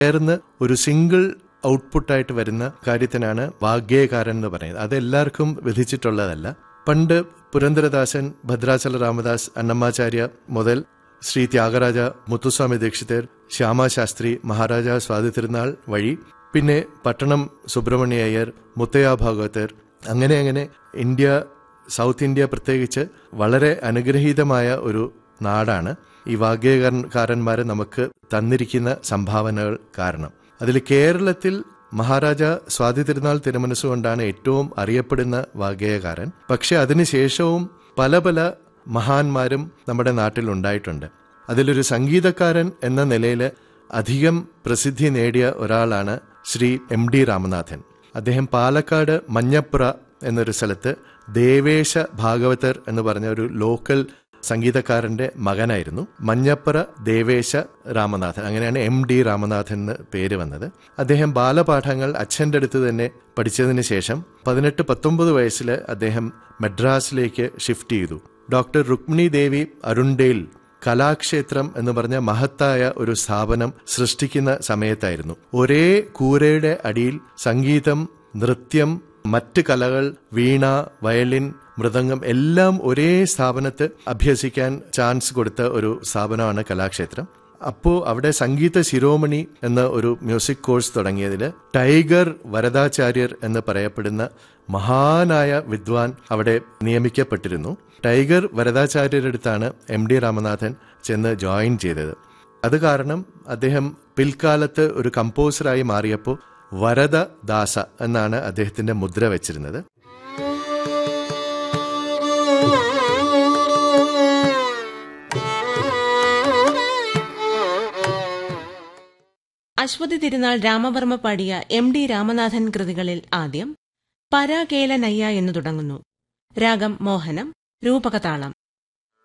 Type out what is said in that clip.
ചേർന്ന് ഒരു സിംഗിൾ ഔട്ട്പുട്ടായിട്ട് വരുന്ന കാര്യത്തിനാണ് വാഗ്ഗേയകാരൻ എന്ന് പറയുന്നത് അത് എല്ലാവർക്കും വിധിച്ചിട്ടുള്ളതല്ല പണ്ട് പുരന്ദരദാസൻ ഭദ്രാചല രാമദാസ് അന്നമ്മാചാര്യ മുതൽ ശ്രീ ത്യാഗരാജ മുത്തുസ്വാമി ദീക്ഷിതർ ശ്യാമാശാസ്ത്രി മഹാരാജ സ്വാതി തിരുനാൾ വഴി പിന്നെ പട്ടണം സുബ്രഹ്മണ്യ അയ്യർ മുത്തയ്യ ഭാഗവതർ അങ്ങനെ അങ്ങനെ ഇന്ത്യ സൗത്ത് ഇന്ത്യ പ്രത്യേകിച്ച് വളരെ അനുഗ്രഹീതമായ ഒരു നാടാണ് ഈ വാഗ്യകാരന്മാർ നമുക്ക് തന്നിരിക്കുന്ന സംഭാവനകൾ കാരണം അതിൽ കേരളത്തിൽ മഹാരാജ സ്വാതി തിരുനാൾ തിരുമനസ്സുകൊണ്ടാണ് ഏറ്റവും അറിയപ്പെടുന്ന വാഗ്ഗേയകാരൻ പക്ഷെ അതിനുശേഷവും പല പല മഹാന്മാരും നമ്മുടെ നാട്ടിൽ ഉണ്ടായിട്ടുണ്ട് അതിലൊരു സംഗീതക്കാരൻ എന്ന നിലയിൽ അധികം പ്രസിദ്ധി നേടിയ ഒരാളാണ് ശ്രീ എം ഡി രാമനാഥൻ അദ്ദേഹം പാലക്കാട് മഞ്ഞപ്പുറ എന്നൊരു സ്ഥലത്ത് ദേവേശ ഭാഗവതർ എന്ന് പറഞ്ഞ ഒരു ലോക്കൽ സംഗീതക്കാരന്റെ മകനായിരുന്നു മഞ്ഞപ്പുറ ദേവേശ രാമനാഥൻ അങ്ങനെയാണ് എം ഡി രാമനാഥൻ എന്ന് പേര് വന്നത് അദ്ദേഹം ബാലപാഠങ്ങൾ അച്ഛൻ്റെ അടുത്ത് തന്നെ പഠിച്ചതിന് ശേഷം പതിനെട്ട് പത്തൊമ്പത് വയസ്സിൽ അദ്ദേഹം മദ്രാസിലേക്ക് ഷിഫ്റ്റ് ചെയ്തു ഡോക്ടർ രുക്മിണി ദേവി അരുണ്ടേൽ കലാക്ഷേത്രം എന്ന് പറഞ്ഞ മഹത്തായ ഒരു സ്ഥാപനം സൃഷ്ടിക്കുന്ന സമയത്തായിരുന്നു ഒരേ കൂരയുടെ അടിയിൽ സംഗീതം നൃത്യം മറ്റ് കലകൾ വീണ വയലിൻ മൃദംഗം എല്ലാം ഒരേ സ്ഥാപനത്ത് അഭ്യസിക്കാൻ ചാൻസ് കൊടുത്ത ഒരു സ്ഥാപനമാണ് കലാക്ഷേത്രം അപ്പോൾ അവിടെ സംഗീത ശിരോമണി എന്ന ഒരു മ്യൂസിക് കോഴ്സ് തുടങ്ങിയതിൽ ടൈഗർ വരദാചാര്യർ എന്ന് പറയപ്പെടുന്ന മഹാനായ വിദ്വാൻ അവിടെ നിയമിക്കപ്പെട്ടിരുന്നു ടൈഗർ വരദാചാര്യരടുത്താണ് എം ഡി രാമനാഥൻ ചെന്ന് ജോയിൻ ചെയ്തത് അത് കാരണം അദ്ദേഹം പിൽക്കാലത്ത് ഒരു കമ്പോസറായി മാറിയപ്പോൾ വരദദാസ എന്നാണ് അദ്ദേഹത്തിന്റെ മുദ്ര വെച്ചിരുന്നത് അശ്വതി തിരുനാൾ രാമവർമ്മ പാടിയ എം ഡി രാമനാഥൻ കൃതികളിൽ ആദ്യം പരാകേല നയ്യ എന്നു തുടങ്ങുന്നു രാഗം മോഹനം രൂപകതാളം